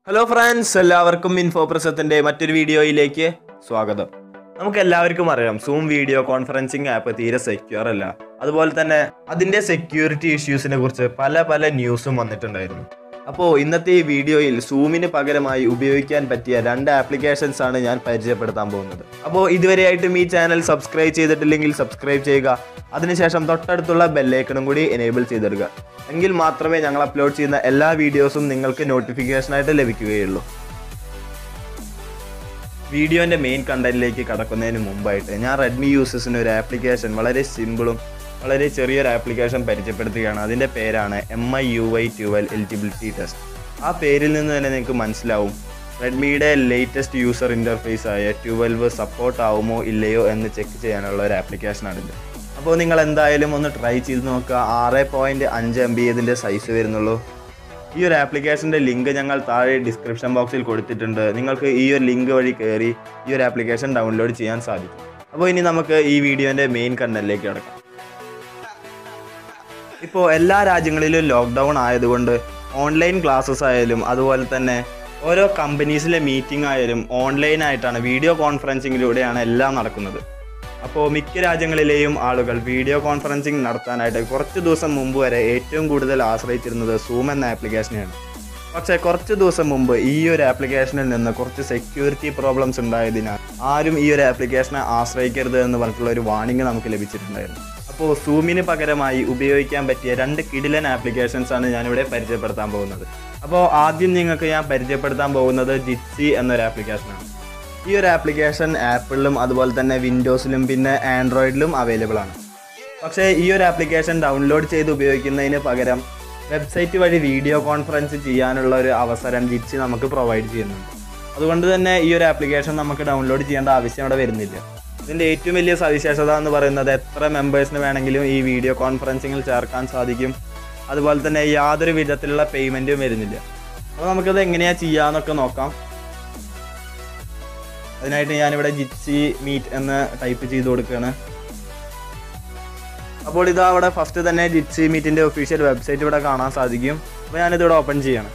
hello friends എല്ലാവർക്കും ഇൻഫോപ്രസത്തിന്റെ മറ്റൊരു വീഡിയോയിലേക്ക് സ്വാഗതം നമുക്ക് എല്ലാവർക്കും അറിയാം സൂം വീഡിയോ കോൺഫറൻസിങ് ആപ്പ് തീരെ സെക്യൂർ അല്ല അതുപോലെ തന്നെ അതിന്റെ സെക്യൂരിറ്റി ഇഷ്യൂസിനെ കുറിച്ച് പല പല ന്യൂസും വന്നിട്ടുണ്ടായിരുന്നു അപ്പോൾ ഇന്നത്തെ ഈ വീഡിയോയിൽ സൂമിന് പകരമായി ഉപയോഗിക്കാൻ പറ്റിയ രണ്ട് ആപ്ലിക്കേഷൻസ് ആണ് ഞാൻ പരിചയപ്പെടുത്താൻ പോകുന്നത് അപ്പോൾ ഇതുവരെയായിട്ടും ഈ ചാനൽ സബ്സ്ക്രൈബ് ചെയ്തിട്ടില്ലെങ്കിൽ സബ്സ്ക്രൈബ് ചെയ്യുക അതിനുശേഷം തൊട്ടടുത്തുള്ള ബെല്ലൈക്കണും കൂടി എനേബിൾ ചെയ്തിടുക എങ്കിൽ മാത്രമേ ഞങ്ങൾ അപ്ലോഡ് ചെയ്യുന്ന എല്ലാ വീഡിയോസും നിങ്ങൾക്ക് നോട്ടിഫിക്കേഷനായിട്ട് ലഭിക്കുകയുള്ളൂ വീഡിയോൻ്റെ മെയിൻ കണ്ടന്റിലേക്ക് കടക്കുന്നതിന് മുമ്പായിട്ട് ഞാൻ റെഡ്മി യൂസേഴ്സിന് ഒരു ആപ്ലിക്കേഷൻ വളരെ സിമ്പിളും വളരെ ചെറിയൊരു ആപ്ലിക്കേഷൻ പരിചയപ്പെടുത്തുകയാണ് അതിൻ്റെ പേരാണ് M I U I twelve eligibility test ആ പേരിൽ നിന്ന് തന്നെ നിങ്ങൾക്ക് മനസ്സിലാവും റെഡ്മിയുടെ ലേറ്റസ്റ്റ് യൂസർ ഇൻ്റർഫേസ് ആയ ട്വൽവ് സപ്പോർട്ട് ആവുമോ ഇല്ലയോ എന്ന് ചെക്ക് ചെയ്യാനുള്ള ഒരു ആപ്ലിക്കേഷനാണിത് അപ്പോൾ നിങ്ങൾ എന്തായാലും ഒന്ന് ട്രൈ ചെയ്ത് നോക്കുക ആറ് പോയിൻറ്റ് അഞ്ച് എം ബി ഇതിൻ്റെ സൈസ് വരുന്നുള്ളൂ ഈ ഒരു ആപ്ലിക്കേഷൻ്റെ ലിങ്ക് ഞങ്ങൾ താഴെ ഡിസ്ക്രിപ്ഷൻ ബോക്സിൽ കൊടുത്തിട്ടുണ്ട് നിങ്ങൾക്ക് ഈ ഒരു ലിങ്ക് വഴി കയറി ഈ ഒരു ആപ്ലിക്കേഷൻ ഡൗൺലോഡ് ചെയ്യാൻ സാധിക്കും അപ്പോൾ ഇനി നമുക്ക് ഈ വീഡിയോൻ്റെ മെയിൻ കണ്ടന്റിലേക്ക് കിടക്കാം ഇപ്പോൾ എല്ലാ രാജ്യങ്ങളിലും ലോക്ക്ഡൗൺ ആയതുകൊണ്ട് ഓൺലൈൻ ക്ലാസ്സസ് ആയാലും അതുപോലെ തന്നെ ഓരോ കമ്പനീസിലെ മീറ്റിംഗ് ആയാലും ഓൺലൈനായിട്ടാണ് വീഡിയോ കോൺഫറൻസിങ്ങിലൂടെയാണ് എല്ലാം നടക്കുന്നത് അപ്പോൾ മിക്ക രാജ്യങ്ങളിലെയും ആളുകൾ വീഡിയോ കോൺഫറൻസിങ് നടത്താനായിട്ട് കുറച്ച് ദിവസം മുമ്പ് വരെ ഏറ്റവും കൂടുതൽ ആശ്രയിച്ചിരുന്നത് സൂം എന്ന ആപ്ലിക്കേഷനെയാണ് പക്ഷേ കുറച്ച് ദിവസം മുമ്പ് ഈ ഒരു ആപ്ലിക്കേഷനിൽ നിന്ന് കുറച്ച് സെക്യൂരിറ്റി പ്രോബ്ലംസ് ഉണ്ടായതിനാൽ ആരും ഈ ഒരു ആപ്ലിക്കേഷനെ ആശ്രയിക്കരുത് എന്ന് പറഞ്ഞിട്ടുള്ള ഒരു വാണിംഗ് നമുക്ക് ലഭിച്ചിട്ടുണ്ടായിരുന്നു അപ്പോൾ സൂമിന് പകരമായി ഉപയോഗിക്കാൻ പറ്റിയ രണ്ട് കിടിലൻ ആപ്ലിക്കേഷൻസ് ആണ് ഞാനിവിടെ പരിചയപ്പെടുത്താൻ പോകുന്നത് അപ്പോൾ ആദ്യം നിങ്ങൾക്ക് ഞാൻ പരിചയപ്പെടുത്താൻ പോകുന്നത് ജിറ്റ്സി എന്നൊരു ആപ്ലിക്കേഷനാണ് ഈ ഒരു ആപ്ലിക്കേഷൻ ആപ്പിളിലും അതുപോലെ തന്നെ വിൻഡോസിലും പിന്നെ ആൻഡ്രോയിഡിലും അവൈലബിൾ ആണ് പക്ഷേ ഈ ഒരു ആപ്ലിക്കേഷൻ ഡൗൺലോഡ് ചെയ്ത് ഉപയോഗിക്കുന്നതിന് പകരം വെബ്സൈറ്റ് വഴി വീഡിയോ കോൺഫറൻസ് ചെയ്യാനുള്ള ഒരു അവസരം ജിറ്റ്സി നമുക്ക് പ്രൊവൈഡ് ചെയ്യുന്നുണ്ട് അതുകൊണ്ട് തന്നെ ഈ ഒരു ആപ്ലിക്കേഷൻ നമുക്ക് ഡൗൺലോഡ് ചെയ്യേണ്ട ആവശ്യം അവിടെ വരുന്നില്ല ഇതിൻ്റെ ഏറ്റവും വലിയ സവിശേഷത എന്ന് പറയുന്നത് എത്ര മെമ്പേഴ്സിന് വേണമെങ്കിലും ഈ വീഡിയോ കോൺഫറൻസിങ്ങിൽ ചേർക്കാൻ സാധിക്കും അതുപോലെ തന്നെ യാതൊരു വിധത്തിലുള്ള പേയ്മെൻറ്റും വരുന്നില്ല അപ്പോൾ നമുക്കത് എങ്ങനെയാണ് ചെയ്യാമെന്നൊക്കെ നോക്കാം അതിനായിട്ട് ഞാനിവിടെ ജിറ്റ്സി മീറ്റ് എന്ന് ടൈപ്പ് ചെയ്ത് കൊടുക്കുകയാണ് അപ്പോൾ ഇതാ അവിടെ ഫസ്റ്റ് തന്നെ ജിറ്റ്സി മീറ്റിൻ്റെ ഒഫീഷ്യൽ വെബ്സൈറ്റ് ഇവിടെ കാണാൻ സാധിക്കും അപ്പോൾ ഞാനിതിവിടെ ഓപ്പൺ ചെയ്യണം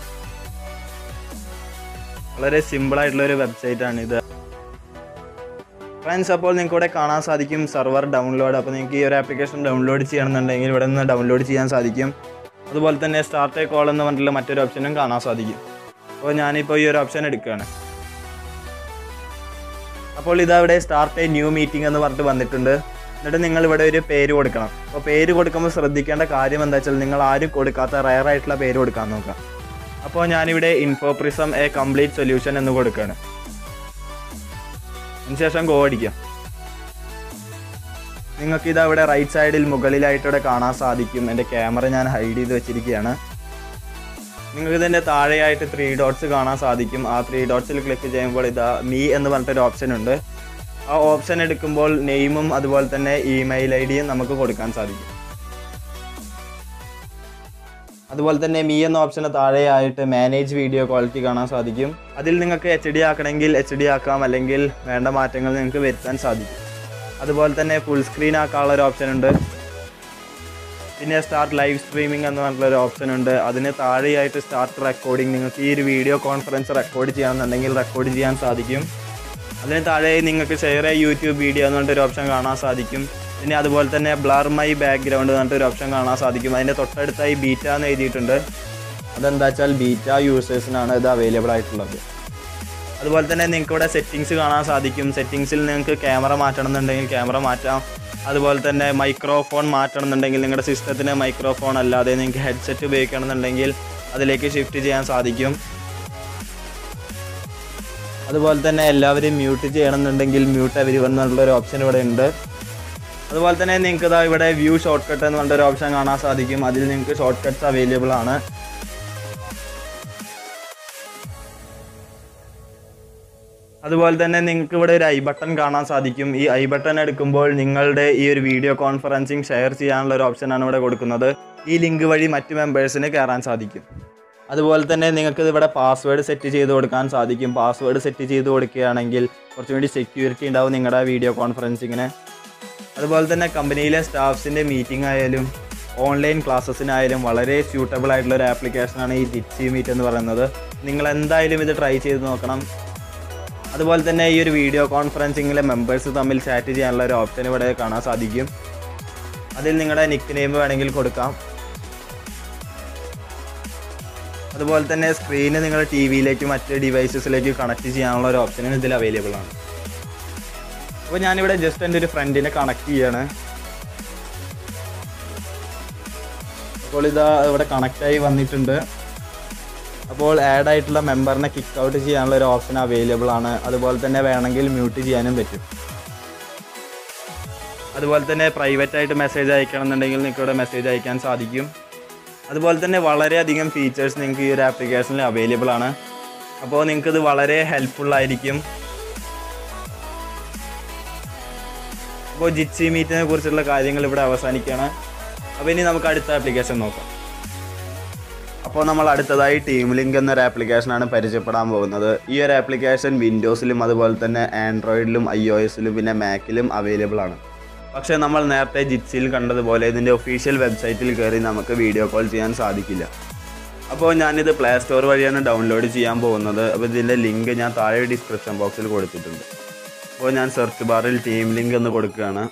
വളരെ സിമ്പിൾ ആയിട്ടുള്ള ഒരു വെബ്സൈറ്റ് ആണ് ഇത് ഫ്രണ്ട്സ് അപ്പോൾ നിങ്ങൾക്ക് ഇവിടെ കാണാൻ സാധിക്കും സെർവർ ഡൗൺലോഡ് അപ്പോൾ നിങ്ങൾക്ക് ഈ ഒരു ആപ്ലിക്കേഷൻ ഡൗൺലോഡ് ചെയ്യണമെന്നുണ്ടെങ്കിൽ ഇവിടെ നിന്ന് ഡൗൺലോഡ് ചെയ്യാൻ സാധിക്കും അതുപോലെ തന്നെ സ്റ്റാർട്ട് എ കോൾ എന്ന് പറഞ്ഞിട്ടുള്ള മറ്റൊരു ഓപ്ഷനും കാണാൻ സാധിക്കും അപ്പോൾ ഞാനിപ്പോൾ ഈ ഒരു ഓപ്ഷൻ എടുക്കുകയാണ് അപ്പോൾ ഇതാ ഇവിടെ സ്റ്റാർട്ട് എ ന്യൂ മീറ്റിംഗ് എന്ന് പറഞ്ഞിട്ട് വന്നിട്ടുണ്ട് എന്നിട്ട് നിങ്ങൾ ഇവിടെ ഒരു പേര് കൊടുക്കണം അപ്പോൾ പേര് കൊടുക്കുമ്പോൾ ശ്രദ്ധിക്കേണ്ട കാര്യം എന്താ വെച്ചാൽ നിങ്ങൾ ആരും കൊടുക്കാത്ത റയർ ആയിട്ടുള്ള പേര് കൊടുക്കാൻ നോക്കാം അപ്പോൾ ഞാനിവിടെ ഇൻഫോപ്രിസം എ കംപ്ലീറ്റ് സൊല്യൂഷൻ എന്ന് കൊടുക്കുകയാണ് അതിനുശേഷം ഗോ അടിക്കാം നിങ്ങൾക്ക് ഇത് അവിടെ റൈറ്റ് സൈഡിൽ മുകളിലായിട്ട് ഇവിടെ കാണാൻ സാധിക്കും എൻ്റെ ക്യാമറ ഞാൻ ഹൈഡ് ചെയ്ത് വെച്ചിരിക്കുകയാണ് നിങ്ങൾക്ക് ഇതിൻ്റെ താഴെയായിട്ട് ത്രീ ഡോട്ട്സ് കാണാൻ സാധിക്കും ആ ത്രീ ഡോട്ട്സിൽ ക്ലിക്ക് ചെയ്യുമ്പോൾ ഇതാ മീ എന്ന് പറഞ്ഞിട്ടൊരു ഓപ്ഷൻ ഉണ്ട് ആ ഓപ്ഷൻ എടുക്കുമ്പോൾ നെയിമും അതുപോലെ തന്നെ ഇമെയിൽ ഐ ഡിയും നമുക്ക് കൊടുക്കാൻ സാധിക്കും അതുപോലെ തന്നെ മീ എന്ന ഓപ്ഷന് താഴെയായിട്ട് മാനേജ് വീഡിയോ ക്വാളിറ്റി കാണാൻ സാധിക്കും അതിൽ നിങ്ങൾക്ക് എച്ച് ഡി ആക്കണമെങ്കിൽ എച്ച് ഡി ആക്കാം അല്ലെങ്കിൽ വേണ്ട മാറ്റങ്ങൾ നിങ്ങൾക്ക് വരുത്താൻ സാധിക്കും അതുപോലെ തന്നെ ഫുൾ സ്ക്രീൻ ആക്കാനുള്ള ഒരു ഓപ്ഷൻ ഉണ്ട് പിന്നെ സ്റ്റാർട്ട് ലൈവ് സ്ട്രീമിംഗ് എന്ന് പറഞ്ഞിട്ടുള്ള ഒരു ഓപ്ഷൻ ഉണ്ട് അതിന് താഴെയായിട്ട് സ്റ്റാർട്ട് റെക്കോർഡിംഗ് നിങ്ങൾക്ക് ഈ ഒരു വീഡിയോ കോൺഫറൻസ് റെക്കോർഡ് ചെയ്യണമെന്നുണ്ടെങ്കിൽ റെക്കോർഡ് ചെയ്യാൻ സാധിക്കും അതിന് താഴെ നിങ്ങൾക്ക് ഷെയർ എ യൂട്യൂബ് വീഡിയോ എന്ന് പറഞ്ഞിട്ട് ഒരു ഓപ്ഷൻ കാണാൻ സാധിക്കും പിന്നെ അതുപോലെ തന്നെ ബ്ലർ മൈ ബാക്ക്ഗ്രൗണ്ട് എന്ന് പറഞ്ഞിട്ട് ഒരു ഓപ്ഷൻ കാണാൻ സാധിക്കും അതിൻ്റെ തൊട്ടടുത്തായി ബീറ്റ എന്ന് എഴുതിയിട്ടുണ്ട് അതെന്താ വെച്ചാൽ ബീറ്റ യൂസേഴ്സിനാണ് ഇത് അവൈലബിൾ ആയിട്ടുള്ളത് അതുപോലെ തന്നെ നിങ്ങൾക്ക് ഇവിടെ സെറ്റിങ്സ് കാണാൻ സാധിക്കും സെറ്റിങ്സിൽ നിങ്ങൾക്ക് ക്യാമറ മാറ്റണം എന്നുണ്ടെങ്കിൽ ക്യാമറ മാറ്റാം അതുപോലെ തന്നെ മൈക്രോഫോൺ മാറ്റണം എന്നുണ്ടെങ്കിൽ നിങ്ങളുടെ സിസ്റ്റത്തിന് മൈക്രോഫോൺ അല്ലാതെ നിങ്ങൾക്ക് ഹെഡ്സെറ്റ് ഉപയോഗിക്കണം എന്നുണ്ടെങ്കിൽ അതിലേക്ക് ഷിഫ്റ്റ് ചെയ്യാൻ സാധിക്കും അതുപോലെ തന്നെ എല്ലാവരും മ്യൂട്ട് ചെയ്യണമെന്നുണ്ടെങ്കിൽ മ്യൂട്ട് അവർ എന്നുള്ള ഒരു ഓപ്ഷൻ ഇവിടെ ഉണ്ട് അതുപോലെ തന്നെ നിങ്ങൾക്ക് ഇതാ ഇവിടെ വ്യൂ ഷോർട്ട് കട്ട് എന്ന് പറഞ്ഞൊരു ഓപ്ഷൻ കാണാൻ സാധിക്കും അതിൽ നിങ്ങൾക്ക് ഷോർട്ട് കട്ട്സ് അവൈലബിൾ ആണ് അതുപോലെ തന്നെ നിങ്ങൾക്ക് ഇവിടെ ഒരു ഐ ബട്ടൺ കാണാൻ സാധിക്കും ഈ ഐ ബട്ടൺ എടുക്കുമ്പോൾ നിങ്ങളുടെ ഈ ഒരു വീഡിയോ കോൺഫറൻസിങ് ഷെയർ ചെയ്യാനുള്ള ഒരു ഓപ്ഷനാണ് ഇവിടെ കൊടുക്കുന്നത് ഈ ലിങ്ക് വഴി മറ്റ് മെമ്പേഴ്സിന് കയറാൻ സാധിക്കും അതുപോലെ തന്നെ നിങ്ങൾക്ക് ഇവിടെ പാസ്വേഡ് സെറ്റ് ചെയ്ത് കൊടുക്കാൻ സാധിക്കും പാസ്വേഡ് സെറ്റ് ചെയ്ത് കൊടുക്കുകയാണെങ്കിൽ കുറച്ചും കൂടി സെക്യൂരിറ്റി ഉണ്ടാവും നിങ്ങളുടെ വീഡിയോ കോൺഫറൻസിങ്ങിന് അതുപോലെ തന്നെ കമ്പനിയിലെ സ്റ്റാഫ്സിൻ്റെ മീറ്റിംഗ് ആയാലും ഓൺലൈൻ ക്ലാസ്സസിനായാലും വളരെ സ്യൂട്ടബിൾ ആയിട്ടുള്ള ഒരു ആപ്ലിക്കേഷനാണ് ഈ ജിറ്റ്സി മീറ്റ് എന്ന് പറയുന്നത് നിങ്ങൾ എന്തായാലും ഇത് ട്രൈ ചെയ്ത് നോക്കണം അതുപോലെ തന്നെ ഈ ഒരു വീഡിയോ കോൺഫറൻസിങ്ങിലെ മെമ്പേഴ്സ് തമ്മിൽ ചാറ്റ് ചെയ്യാനുള്ള ഒരു ഓപ്ഷൻ ഇവിടെ കാണാൻ സാധിക്കും അതിൽ നിങ്ങളുടെ നിക്ക് നെയിം വേണമെങ്കിൽ കൊടുക്കാം അതുപോലെ തന്നെ സ്ക്രീന് നിങ്ങൾ ടി വിയിലേക്ക് മറ്റ് ഡിവൈസസിലേക്ക് കണക്ട് ചെയ്യാനുള്ള ഒരു ഓപ്ഷനും ഇതിൽ അവൈലബിൾ ആണ് അപ്പോൾ ഞാനിവിടെ ജസ്റ്റ് എൻ്റെ ഒരു ഫ്രണ്ടിനെ കണക്ട് ചെയ്യാണ് അപ്പോൾ ഇതാ ഇവിടെ കണക്റ്റ് ആയി വന്നിട്ടുണ്ട് അപ്പോൾ ആഡ് ആയിട്ടുള്ള മെമ്പറിനെ കിക്ക് ഔട്ട് ചെയ്യാനുള്ള ഒരു ഓപ്ഷൻ അവൈലബിൾ ആണ് അതുപോലെ തന്നെ വേണമെങ്കിൽ മ്യൂട്ട് ചെയ്യാനും പറ്റും അതുപോലെ തന്നെ പ്രൈവറ്റ് ആയിട്ട് മെസ്സേജ് അയക്കണം എന്നുണ്ടെങ്കിൽ നിങ്ങൾക്ക് ഇവിടെ മെസ്സേജ് അയക്കാൻ സാധിക്കും അതുപോലെ തന്നെ വളരെയധികം ഫീച്ചേഴ്സ് നിങ്ങൾക്ക് ഈ ഒരു ആപ്ലിക്കേഷനിൽ അവൈലബിൾ ആണ് അപ്പോൾ നിങ്ങൾക്ക് ഇത് വളരെ ഹെൽപ്ഫുൾ ആയിരിക്കും അപ്പോൾ ജിറ്റ്സി മീറ്റിനെ കുറിച്ചുള്ള കാര്യങ്ങൾ ഇവിടെ അവസാനിക്കുകയാണ് അപ്പോൾ ഇനി നമുക്ക് അടുത്ത ആപ്ലിക്കേഷൻ നോക്കാം അപ്പോൾ നമ്മൾ അടുത്തതായി ടീം ലിങ്ക് എന്നൊരു ആപ്ലിക്കേഷനാണ് പരിചയപ്പെടാൻ പോകുന്നത് ഈ ഒരു ആപ്ലിക്കേഷൻ വിൻഡോസിലും അതുപോലെ തന്നെ ആൻഡ്രോയിഡിലും ഐ ഒ എസിലും പിന്നെ മാക്കിലും അവൈലബിൾ ആണ് പക്ഷേ നമ്മൾ നേരത്തെ ജിറ്റ്സിയിൽ കണ്ടതുപോലെ ഇതിൻ്റെ ഒഫീഷ്യൽ വെബ്സൈറ്റിൽ കയറി നമുക്ക് വീഡിയോ കോൾ ചെയ്യാൻ സാധിക്കില്ല അപ്പോൾ ഞാനിത് പ്ലേ സ്റ്റോർ വഴിയാണ് ഡൗൺലോഡ് ചെയ്യാൻ പോകുന്നത് അപ്പോൾ ഇതിൻ്റെ ലിങ്ക് ഞാൻ താഴെ ഡിസ്ക്രിപ്ഷൻ ബോക്സിൽ കൊടുത്തിട്ടുണ്ട് അപ്പോൾ ഞാൻ സെർച്ച് ബാറിൽ ടീം ലിങ്ക് എന്ന് കൊടുക്കുകയാണ്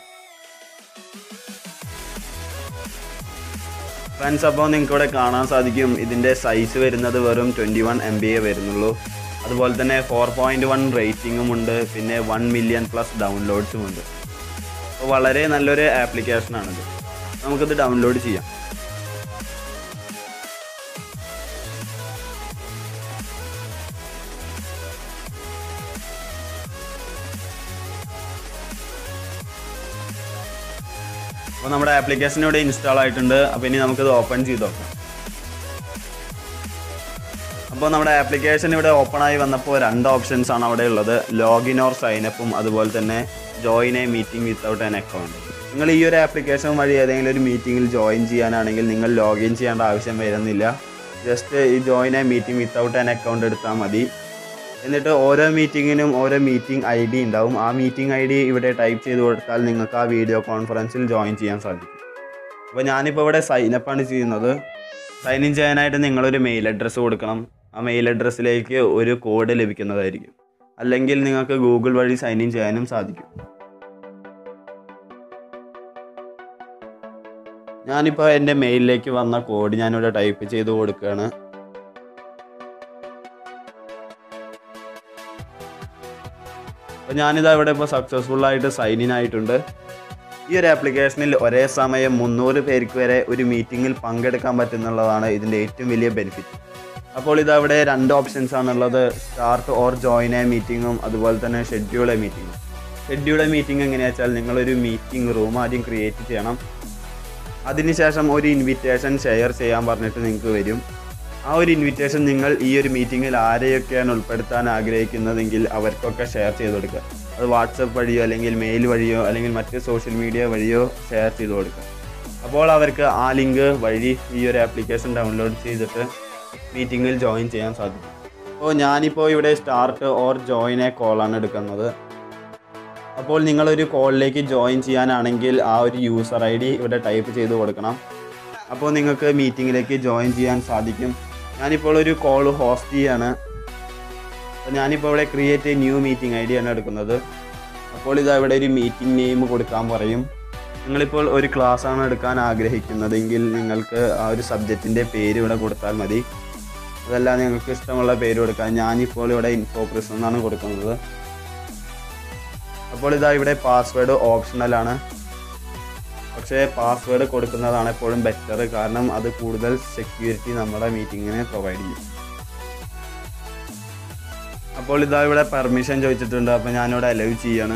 ഫ്രണ്ട്സ് അപ്പോൾ നിങ്ങൾക്ക് ഇവിടെ കാണാൻ സാധിക്കും ഇതിൻ്റെ സൈസ് വരുന്നത് വെറും twenty one M B A വരുന്നുള്ളൂ അതുപോലെ തന്നെ ഫോർ പോയിൻറ്റ് വൺ റേറ്റിംഗും ഉണ്ട് പിന്നെ വൺ മില്യൺ പ്ലസ് ഡൗൺലോഡ്സും ഉണ്ട് അപ്പോൾ വളരെ നല്ലൊരു ആപ്ലിക്കേഷനാണിത് നമുക്കിത് ഡൗൺലോഡ് ചെയ്യാം അപ്പോൾ നമ്മുടെ ആപ്ലിക്കേഷൻ ഇവിടെ ഇൻസ്റ്റാൾ ആയിട്ടുണ്ട് അപ്പോൾ ഇനി നമുക്കിത് ഓപ്പൺ ചെയ്ത് നോക്കാം അപ്പോൾ നമ്മുടെ ആപ്ലിക്കേഷൻ ഇവിടെ ഓപ്പൺ ആയി വന്നപ്പോൾ രണ്ട് ഓപ്ഷൻസ് ആണ് അവിടെ ഉള്ളത് ലോഗിൻ ഓർ സൈനപ്പും അതുപോലെ തന്നെ join a meeting without an account നിങ്ങൾ ഈ ഒരു ആപ്ലിക്കേഷൻ വഴി ഏതെങ്കിലും ഒരു മീറ്റിങ്ങിൽ ജോയിൻ ചെയ്യാനാണെങ്കിൽ നിങ്ങൾ ലോഗിൻ ചെയ്യേണ്ട ആവശ്യം വരുന്നില്ല ജസ്റ്റ് ഈ join a meeting without an account എടുത്താൽ മതി എന്നിട്ട് ഓരോ മീറ്റിങ്ങിനും ഓരോ മീറ്റിംഗ് ഐ ഡി ഉണ്ടാവും ആ മീറ്റിംഗ് ഐ ഡി ഇവിടെ ടൈപ്പ് ചെയ്ത് കൊടുത്താൽ നിങ്ങൾക്ക് ആ വീഡിയോ കോൺഫറൻസിൽ ജോയിൻ ചെയ്യാൻ സാധിക്കും അപ്പോൾ ഞാനിപ്പോൾ ഇവിടെ സൈനപ്പാണ് ചെയ്യുന്നത് സൈൻ ഇൻ ചെയ്യാനായിട്ട് നിങ്ങളൊരു മെയിൽ അഡ്രസ്സ് കൊടുക്കണം ആ മെയിൽ അഡ്രസ്സിലേക്ക് ഒരു കോഡ് ലഭിക്കുന്നതായിരിക്കും അല്ലെങ്കിൽ നിങ്ങൾക്ക് ഗൂഗിൾ വഴി സൈൻ ഇൻ ചെയ്യാനും സാധിക്കും ഞാനിപ്പോൾ എൻ്റെ മെയിലിലേക്ക് വന്ന കോഡ് ഞാനിവിടെ ടൈപ്പ് ചെയ്ത് കൊടുക്കുകയാണ് അപ്പോൾ ഞാനിതാ ഇവിടെ ഇപ്പോൾ സക്സസ്ഫുൾ ആയിട്ട് സൈൻ ഇൻ ആയിട്ടുണ്ട് ഈ ഒരു ആപ്ലിക്കേഷനിൽ ഒരേ സമയം മുന്നൂറ് പേർക്ക് വരെ ഒരു മീറ്റിങ്ങിൽ പങ്കെടുക്കാൻ പറ്റുന്നുള്ളതാണ് ഇതിൻ്റെ ഏറ്റവും വലിയ ബെനിഫിറ്റ് അപ്പോൾ ഇതവിടെ രണ്ട് ഓപ്ഷൻസ് ആണുള്ളത് സ്റ്റാർട്ട് ഓർ ജോയിൻ എ മീറ്റിങ്ങും അതുപോലെ തന്നെ ഷെഡ്യൂൾ എ മീറ്റിങ്ങും ഷെഡ്യൂൾ എ മീറ്റിംഗ് എങ്ങനെയാ വെച്ചാൽ നിങ്ങളൊരു മീറ്റിംഗ് റൂം ആദ്യം ക്രിയേറ്റ് ചെയ്യണം അതിനുശേഷം ഒരു ഇൻവിറ്റേഷൻ ഷെയർ ചെയ്യാൻ പറഞ്ഞിട്ട് നിങ്ങൾക്ക് വരും ആ ഒരു ഇൻവിറ്റേഷൻ നിങ്ങൾ ഈ ഒരു മീറ്റിങ്ങിൽ ആരെയൊക്കെയാണ് ഉൾപ്പെടുത്താൻ ആഗ്രഹിക്കുന്നതെങ്കിൽ അവർക്കൊക്കെ ഷെയർ ചെയ്ത് കൊടുക്കുക അത് വാട്സപ്പ് വഴിയോ അല്ലെങ്കിൽ മെയിൽ വഴിയോ അല്ലെങ്കിൽ മറ്റ് സോഷ്യൽ മീഡിയ വഴിയോ ഷെയർ ചെയ്ത് കൊടുക്കുക അപ്പോൾ അവർക്ക് ആ ലിങ്ക് വഴി ഈ ഒരു ആപ്ലിക്കേഷൻ ഡൗൺലോഡ് ചെയ്തിട്ട് മീറ്റിങ്ങിൽ ജോയിൻ ചെയ്യാൻ സാധിക്കും അപ്പോൾ ഞാനിപ്പോൾ ഇവിടെ സ്റ്റാർട്ട് ഓർ ജോയിൻ എ കോളാണ് എടുക്കുന്നത് അപ്പോൾ നിങ്ങളൊരു കോളിലേക്ക് ജോയിൻ ചെയ്യാനാണെങ്കിൽ ആ ഒരു യൂസർ ഐ ഡി ഇവിടെ ടൈപ്പ് ചെയ്ത് കൊടുക്കണം അപ്പോൾ നിങ്ങൾക്ക് മീറ്റിങ്ങിലേക്ക് ജോയിൻ ചെയ്യാൻ സാധിക്കും ഞാനിപ്പോൾ ഒരു കോൾ ഹോസ്റ്റ് ചെയ്യാണ് അപ്പോൾ ഞാനിപ്പോൾ ഇവിടെ create new meeting I D ആണ് എടുക്കുന്നത് അപ്പോൾ ഇതാ ഇവിടെ ഒരു മീറ്റിംഗ് നെയിം കൊടുക്കാൻ പറയും നിങ്ങളിപ്പോൾ ഒരു class ആണ് എടുക്കാൻ ആഗ്രഹിക്കുന്നതെങ്കിൽ നിങ്ങൾക്ക് ആ ഒരു സബ്ജക്റ്റിൻ്റെ പേര് ഇവിടെ കൊടുത്താൽ മതി അതല്ല നിങ്ങൾക്ക് ഇഷ്ടമുള്ള പേര് കൊടുക്കാം ഞാനിപ്പോൾ ഇവിടെ ഇൻഫോപ്രിസ് എന്നാണ് കൊടുക്കുന്നത് അപ്പോൾ ഇതാ ഇവിടെ പാസ്വേഡ് ഓപ്ഷണലാണ് പക്ഷേ പാസ്വേഡ് കൊടുക്കുന്നതാണ് എപ്പോഴും ബെറ്റർ കാരണം അത് കൂടുതൽ സെക്യൂരിറ്റി നമ്മുടെ മീറ്റിങ്ങിന് പ്രൊവൈഡ് ചെയ്യും അപ്പോൾ ഇതാ ഇവിടെ പെർമിഷൻ ചോദിച്ചിട്ടുണ്ട് അപ്പോൾ ഞാനിവിടെ അലവ് ചെയ്യാണ്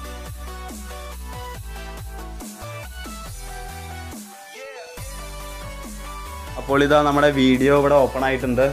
അപ്പോൾ ഇതാ നമ്മുടെ വീഡിയോ ഇവിടെ ഓപ്പൺ ആയിട്ടുണ്ട്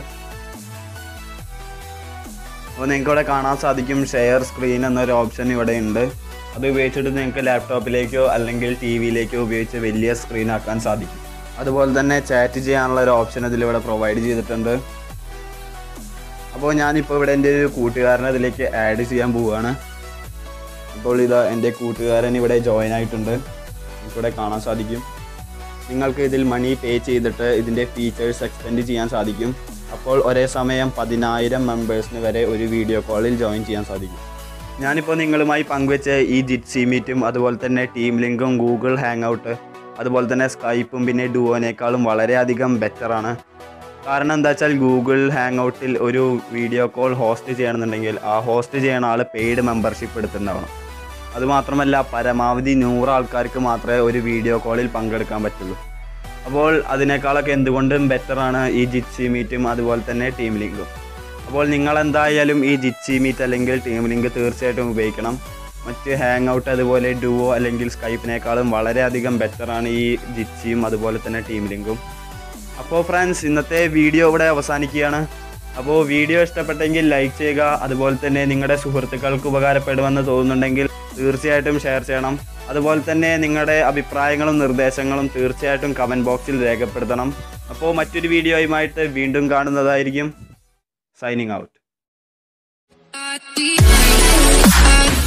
അപ്പോൾ നിങ്ങൾക്ക് ഇവിടെ കാണാൻ സാധിക്കും ഷെയർ സ്ക്രീൻ എന്നൊരു ഓപ്ഷൻ ഇവിടെ ഉണ്ട് അത് ഉപയോഗിച്ചിട്ട് നിങ്ങൾക്ക് ലാപ്ടോപ്പിലേക്കോ അല്ലെങ്കിൽ ടി വിയിലേക്കോ ഉപയോഗിച്ച് വലിയ സ്ക്രീൻ ആക്കാൻ സാധിക്കും അതുപോലെ തന്നെ ചാറ്റ് ചെയ്യാനുള്ള ഒരു ഓപ്ഷൻ ഇതിൽ ഇവിടെ പ്രൊവൈഡ് ചെയ്തിട്ടുണ്ട് അപ്പോൾ ഞാനിപ്പോൾ ഇവിടെ എൻ്റെ ഒരു കൂട്ടുകാരനെ ഇതിലേക്ക് ആഡ് ചെയ്യാൻ പോവുകയാണ് അപ്പോൾ ഇതാ എൻ്റെ കൂട്ടുകാരൻ ഇവിടെ ജോയിൻ ആയിട്ടുണ്ട് ഇവിടെ കാണാൻ സാധിക്കും നിങ്ങൾക്ക് ഇതിൽ മണി പേ ചെയ്തിട്ട് ഇതിൻ്റെ ഫീച്ചേഴ്സ് എക്സ്റ്റെൻഡ് ചെയ്യാൻ സാധിക്കും അപ്പോൾ ഒരേ സമയം പതിനായിരം മെമ്പേഴ്സിന് വരെ ഒരു വീഡിയോ കോളിൽ ജോയിൻ ചെയ്യാൻ സാധിക്കും ഞാനിപ്പോൾ നിങ്ങളുമായി പങ്കുവെച്ച ഈ ജിറ്റ്സി മീറ്റും അതുപോലെ തന്നെ ടീം ലിങ്കും ഗൂഗിൾ ഹാങ് ഔട്ട് അതുപോലെ തന്നെ സ്കൈപ്പും പിന്നെ ഡുവോനേക്കാളും വളരെയധികം ബെറ്ററാണ് കാരണം എന്താ വെച്ചാൽ ഗൂഗിൾ ഹാങ് ഔട്ടിൽ ഒരു വീഡിയോ കോൾ ഹോസ്റ്റ് ചെയ്യണമെന്നുണ്ടെങ്കിൽ ആ ഹോസ്റ്റ് ചെയ്യണ ആൾ പെയ്ഡ് മെമ്പർഷിപ്പ് എടുത്തിട്ടുണ്ടാവണം അതുമാത്രമല്ല പരമാവധി നൂറ് ആൾക്കാർക്ക് മാത്രമേ ഒരു വീഡിയോ കോളിൽ പങ്കെടുക്കാൻ പറ്റുള്ളൂ അപ്പോൾ അതിനേക്കാളൊക്കെ എന്തുകൊണ്ടും ബെറ്ററാണ് ഈ ജിറ്റ്സി മീറ്റും അതുപോലെ തന്നെ ടീം ലിങ്കും അപ്പോൾ നിങ്ങൾ എന്തായാലും ഈ ജിറ്റ്സി മീറ്റ് അല്ലെങ്കിൽ ടീം ലിങ്ക് തീർച്ചയായിട്ടും ഉപയോഗിക്കണം മറ്റ് ഹാങ് ഔട്ട് അതുപോലെ ഡുവോ അല്ലെങ്കിൽ സ്കൈപ്പിനേക്കാളും വളരെയധികം ബെറ്ററാണ് ഈ ജിറ്റ്സിയും അതുപോലെ തന്നെ ടീം ലിങ്കും അപ്പോൾ ഫ്രണ്ട്സ് ഇന്നത്തെ വീഡിയോ ഇവിടെ അവസാനിക്കുകയാണ് അപ്പോൾ വീഡിയോ ഇഷ്ടപ്പെട്ടെങ്കിൽ ലൈക്ക് ചെയ്യുക അതുപോലെ തന്നെ നിങ്ങളുടെ സുഹൃത്തുക്കൾക്ക് ഉപകാരപ്പെടുമെന്ന് തോന്നുന്നുണ്ടെങ്കിൽ തീർച്ചയായിട്ടും ഷെയർ ചെയ്യണം അതുപോലെ തന്നെ നിങ്ങളുടെ അഭിപ്രായങ്ങളും നിർദ്ദേശങ്ങളും തീർച്ചയായിട്ടും കമൻറ്റ് ബോക്സിൽ രേഖപ്പെടുത്തണം അപ്പോൾ മറ്റൊരു വീഡിയോയുമായിട്ട് വീണ്ടും കാണുന്നതായിരിക്കും സൈനിങ് ഔട്ട് I